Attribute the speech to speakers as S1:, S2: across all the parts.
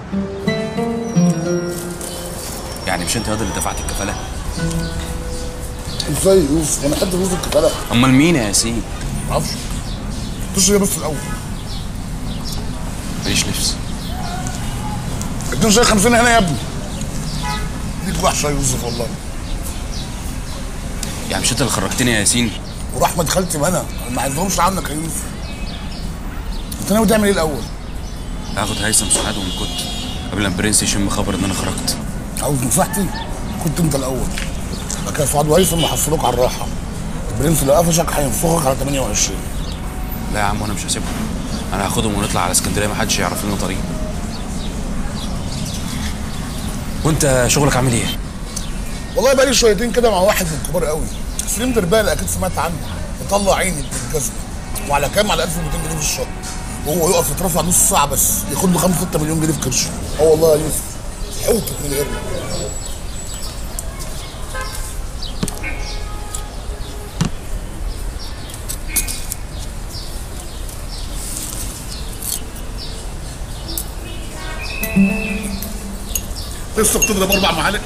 S1: يعني مش انت هذا اللي دفعت الكفاله
S2: ازاي يا يوسف انا حد فلوس الكفاله
S1: امال مين يا ياسين
S2: معرفش تشرب بس الاول
S1: ماليش نفس
S2: اديني شويه 50 هنا يا ابني ليك وحشه يا يوسف والله
S1: يعني مش انت اللي خرجتني يا ياسين
S2: ورحمة خالتي ما انا أنا ما عايزهمش عنك يا يوسف انت ناوي تعمل ايه الاول؟
S1: هاخد هيثم سعاد وام كنت قبل ما برنس يشم خبر ان انا خرجت
S2: عاوز نصيحتي كنت انت الاول بعد كده سعاد وهيثم هيحصلوك على الراحه البرنس اللي قفشك هينفخك على 28
S1: لا يا عم وانا مش هسيبهم انا هاخدهم ونطلع على اسكندريه محدش يعرف لنا طريق وانت شغلك عامل ايه؟
S2: والله بقى لي شويتين كده مع واحد من الكبار قوي سليم دربالة اكيد سمعت عنه مطلع عيني ابن الجزمه وعلى كام على 1200 جنيه في الشهر وهو يقف يترفع نص ساعه بس ياخد له 5 6 مليون جنيه في كرشه اه والله يا يوسف حوت من القرد لسه بتضرب اربع معالق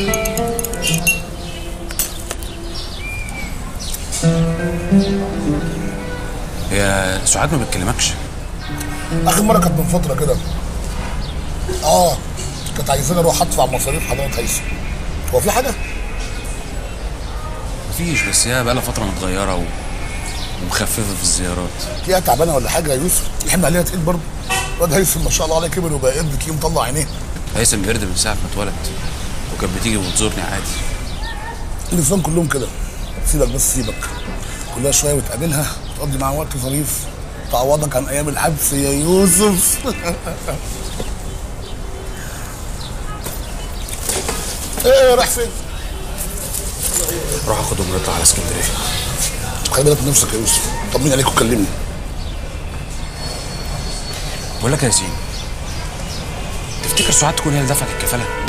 S1: هي سعاد ما بتكلمكش
S2: اخر مره كانت من فتره كده اه كانت عايزاني اروح ادفع مصاريف حضرتك هيثم هو في حاجه؟
S1: مفيش بس هي بقالها فتره متغيره و... ومخففه في الزيارات
S2: تلاقيها تعبانه ولا حاجه يا يوسف الحمل عليها تقيل برضه الواد هيثم ما شاء الله عليه كبر وبقى قرد كده مطلع عينيه
S1: هيثم قرد من ساعه ما اتولد وكانت بتيجي وتزورني عادي
S2: النسوان كلهم كده سيبك بس سيبك كلها شويه وتقابلها وتقضي معاها وقت ظريف تعوضك عن ايام الحبس يا يوسف ايه رايح فين؟
S1: روح اخدهم ونطلع على اسكندريه
S2: خلي بالك من نفسك يا يوسف طمني عليك وكلمني
S1: بقول لك يا ياسين تفتكر سعاد تكون هي اللي دفعت الكفاله